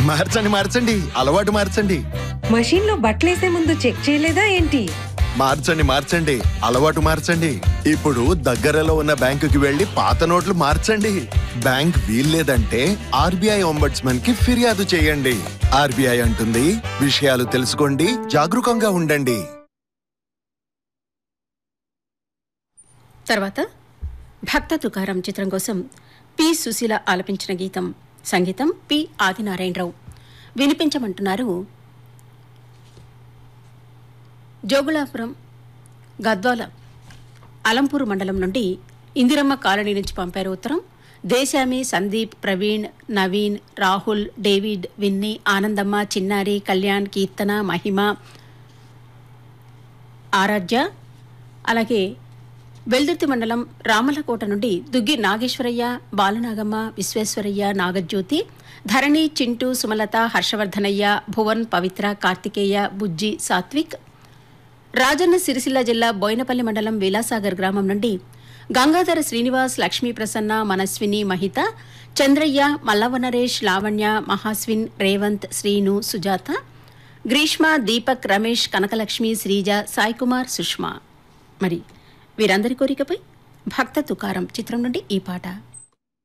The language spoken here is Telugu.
మార్చండి మార్చండి అలవాటు మార్చండి మషీన్ లో బట్టలేసే ముందు చెక్ చేయలేదా ఏంటి మార్చండి మార్చండి అలవాటు మార్చండి ఇప్పుడు దగ్గరలో ఉన్న బ్యాంకుకి వెళ్లి పాత నోట్లు మార్చండి బ్యాంక్ వీల్లేదంటే ఆర్బీఐ ఒంబడ్స్మన్ కి ఫిర్యాదు చేయండి ఆర్బీఐ అంటుంది విషయాలు తెలుసుకోండి జాగరూకంగా ఉండండి తర్వాత భక్త తుకారం చిత్రం కోసం పి సుశీల ఆలపించిన గీతం సంగీతం పి ఆదినారాయణరావు వినిపించమంటున్నారు జోగులాపురం గద్వాల అలంపూరు మండలం నుండి ఇందిరమ్మ కాలనీ నుంచి పంపారు ఉత్తరం దేశామి సందీప్ ప్రవీణ్ నవీన్ రాహుల్ డేవిడ్ విన్నీ ఆనందమ్మ చిన్నారి కళ్యాణ్ కీర్తన మహిమ ఆరాధ్య అలాగే వెల్దుర్తి మండలం రామలకోట నుండి దుగ్గి నాగేశ్వరయ్య బాలనాగమ్మ విశ్వేశ్వరయ్య నాగజ్యోతి ధరణి చింటూ సుమలత హర్షవర్ధనయ్య భువన్ పవిత్ర కార్తికేయ బుజ్జి సాత్విక్ రాజన్న సిరిసిల్ల జిల్లా బోయినపల్లి మండలం విలాసాగర్ గ్రామం నుండి గంగాధర శ్రీనివాస్ లక్ష్మీ ప్రసన్న మనస్విని మహిత చంద్రయ్య మల్లవ నరేష్ లావణ్య మహాస్విన్ రేవంత్ శ్రీను సుజాత గ్రీష్మ దీపక్ రమేష్ కనకలక్ష్మి శ్రీజ సాయికుమార్ సుష్మా మరి వీరందరి కోరికపై భక్త తుకారం చిత్రం నుండి ఈ పాట